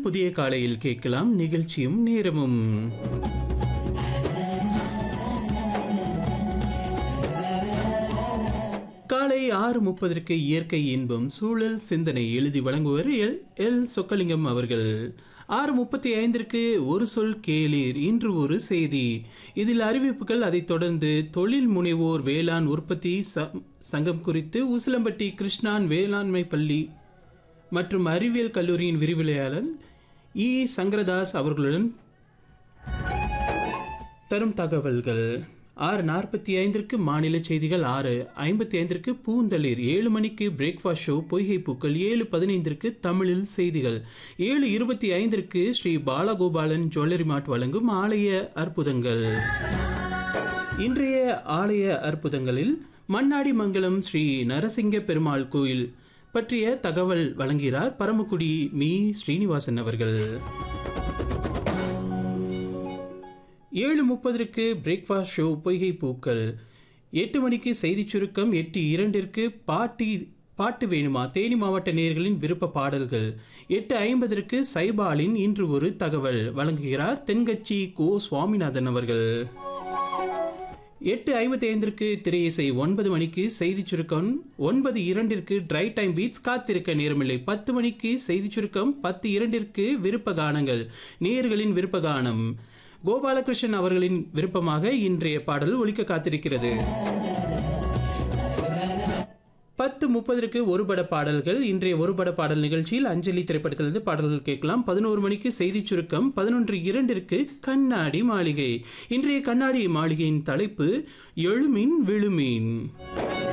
புதிய காலையில் கேட்கலாம் நிகழ்ச்சியும் நேரமும் காலை ஆறு முப்பதற்கு இயற்கை இன்பம் சூழல் சிந்தனை எழுதி வழங்குவர் எல் எல் சொக்கலிங்கம் அவர்கள் ஆறு முப்பத்தி ஐந்திற்கு ஒரு சொல் கேளீர் இன்று ஒரு செய்தி இதில் அறிவிப்புகள் அதைத் தொடர்ந்து தொழில் முனைவோர் வேளாண் உற்பத்தி ச- சங்கம் குறித்து உசிலம்பட்டி கிருஷ்ணான் வேளாண்மை பள்ளி மற்றும் அறிவியல் கல்லூரியின் விரிவுரையாளர் இ சங்கரதாஸ் அவர்களுடன் தரும் தகவல்கள் ஆறு நாற்பத்தி ஐந்திற்கு மாநில செய்திகள் ஆறு ஐம்பத்தி ஐந்திற்கு பூந்தளிர் ஏழு மணிக்கு பிரேக்ஃபாஸ்ட் ஷோ பொய்கை பூக்கள் ஏழு பதினைந்திற்கு தமிழில் செய்திகள் ஏழு இருபத்தி ஐந்திற்கு ஸ்ரீ பாலகோபாலன் ஜுவல்லரி மார்ட் வழங்கும் ஆலய அற்புதங்கள் இன்றைய ஆலய அற்புதங்களில் மண்ணாடி மங்கலம் ஸ்ரீ நரசிங்க பெருமாள் கோயில் பற்றிய தகவல் வழங்குகிறார் பரமக்குடி மீ ஸ்ரீனிவாசன் அவர்கள் ஏழு முப்பதற்கு பிரேக்ஃபாஸ்ட் ஷோ பொய்கை பூக்கள் எட்டு மணிக்கு செய்திச் சுருக்கம் எட்டு இரண்டிற்கு பாட்டி பாட்டு வேணுமா தேனி மாவட்ட நேயர்களின் விருப்ப பாடல்கள் எட்டு ஐம்பதற்கு சைபாலின் இன்று ஒரு தகவல் வழங்குகிறார் தென்கட்சி கோ சுவாமிநாதன் அவர்கள் எட்டு ஐம்பத்தி ஐந்திற்கு திரையிசை ஒன்பது மணிக்கு செய்திச் சுருக்கம் ஒன்பது இரண்டிற்கு ட்ரை டைம் பீட்ஸ் காத்திருக்க நேரமில்லை பத்து மணிக்கு செய்திச் சுருக்கம் பத்து இரண்டிற்கு விருப்ப கானங்கள் நேயர்களின் விருப்ப கானம் கோபாலகிருஷ்ணன் அவர்களின் விருப்பமாக இன்றைய பாடல் ஒலிக்க காத்திருக்கிறது பத்து முப்பதற்கு ஒரு பட பாடல்கள் இன்றைய ஒரு பட பாடல் நிகழ்ச்சியில் அஞ்சலி திரைப்படத்திலிருந்து பாடல்கள் கேட்கலாம் பதினோரு மணிக்கு செய்திச் சுருக்கம் பதினொன்று இரண்டிற்கு கண்ணாடி மாளிகை இன்றைய கண்ணாடி மாளிகையின் தலைப்பு எழுமின் விழுமீன்